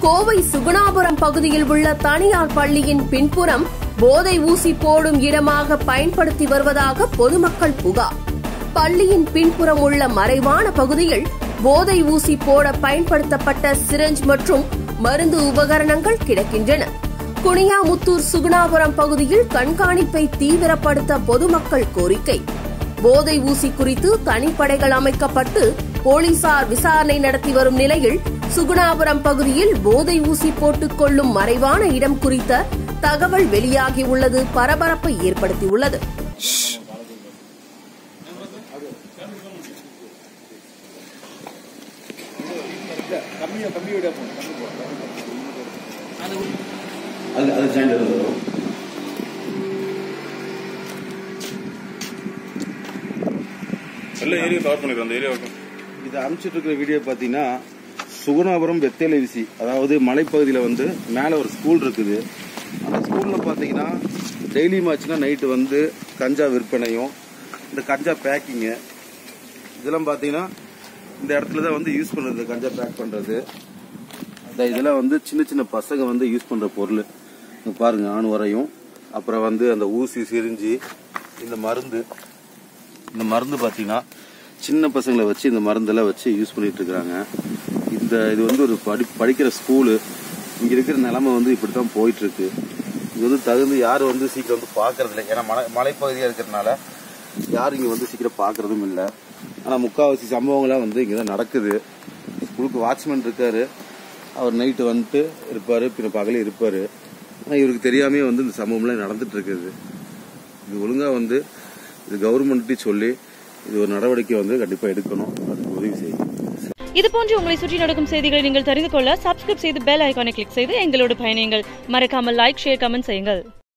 கோவை சுகுணாபுரம் பகுதியில் உள்ள தனியார் பள்ளியின் பின்புறம் போதை ஊசி போடும் இடமாக பயன்படுத்தி வருவதாக பொதுமக்கள் புகார் பள்ளியின் பின்புறம் உள்ள மறைவான பகுதியில் போதை ஊசி போட பயன்படுத்தப்பட்ட சிரஞ்ச் மற்றும் மருந்து உபகரணங்கள் கிடக்கின்றன குனியாமுத்தூர் சுகுணாபுரம் பகுதியில் கண்காணிப்பை தீவிரப்படுத்த பொதுமக்கள் கோரிக்கை போதை ஊசி குறித்து தனிப்படைகள் அமைக்கப்பட்டு போலீசார் விசாரணை நடத்தி வரும் நிலையில் சுகுணாபுரம் பகுதியில் போதை ஊசி போட்டுக் கொள்ளும் மறைவான இடம் குறித்த தகவல் வெளியாகியுள்ளது பரபரப்பை ஏற்படுத்தியுள்ளது அது அது ஜாயின் வரும் எல்லா ஏரியா கவர் பண்ணிடுறோம் அந்த ஏரியாவுக்கு இது அனுப்பிச்சிட்டு இருக்கிற வீடியோ பார்த்தீங்கன்னா சுகுணாபுரம் வெத்தேலை விசி அதாவது மலைப்பகுதியில் வந்து மேலே ஒரு ஸ்கூல் இருக்குது அந்த ஸ்கூலில் பார்த்தீங்கன்னா டெய்லி ஆச்சுன்னா நைட்டு வந்து கஞ்சா விற்பனையும் இந்த கஞ்சா பேக்கிங்கு இதெல்லாம் பார்த்தீங்கன்னா இந்த இடத்துல தான் வந்து யூஸ் பண்ணுறது கஞ்சா பேக் பண்ணுறது இந்த இதெல்லாம் வந்து சின்ன சின்ன பசங்க வந்து யூஸ் பண்ணுற பொருள் இங்க பாருங்க ஆண் வரையும் அப்புறம் வந்து அந்த ஊசி சிரிஞ்சு இந்த மருந்து இந்த மருந்து பார்த்தீங்கன்னா சின்ன பசங்களை வச்சு இந்த மருந்தெல்லாம் வச்சு யூஸ் பண்ணிட்டு இருக்கிறாங்க இந்த இது வந்து ஒரு படி படிக்கிற ஸ்கூலு இங்க இருக்கிற நிலைமை வந்து இப்படி தான் போயிட்டு இருக்கு இது வந்து தகுந்து யாரும் வந்து சீக்கிரம் வந்து பார்க்கறது இல்லை ஏன்னா மலை மலைப்பகுதியாக இருக்கிறதுனால யாரும் இங்கே வந்து சீக்கிரம் பார்க்கறதும் இல்லை ஆனால் முக்கால்வாசி சம்பவங்கள்லாம் வந்து இங்கே தான் நடக்குது ஸ்கூலுக்கு வாட்ச்மேன் இருக்காரு அவர் நைட்டு வந்துட்டு இருப்பார் பின்ன பகலே இருப்பார் ஆனால் இவருக்கு தெரியாமே வந்து இந்த சம்பவம்லாம் நடந்துட்டு இருக்குது இது ஒழுங்காக வந்து இது கவர்மெண்ட்டே சொல்லி இது ஒரு நடவடிக்கை வந்து கண்டிப்பாக எடுக்கணும் அதுக்கு உதவி செய்யும் இது போன்று உங்களை சுற்றி நடக்கும் செய்திகளை நீங்கள் தெரிந்து கொள்ள சப்ஸ்கிரைப் செய்து பெல் ஐகானை கிளிக் செய்து எங்களோடு பயணியுங்கள் மறக்காமல் லைக் ஷேர் கமெண்ட் செய்யுங்கள்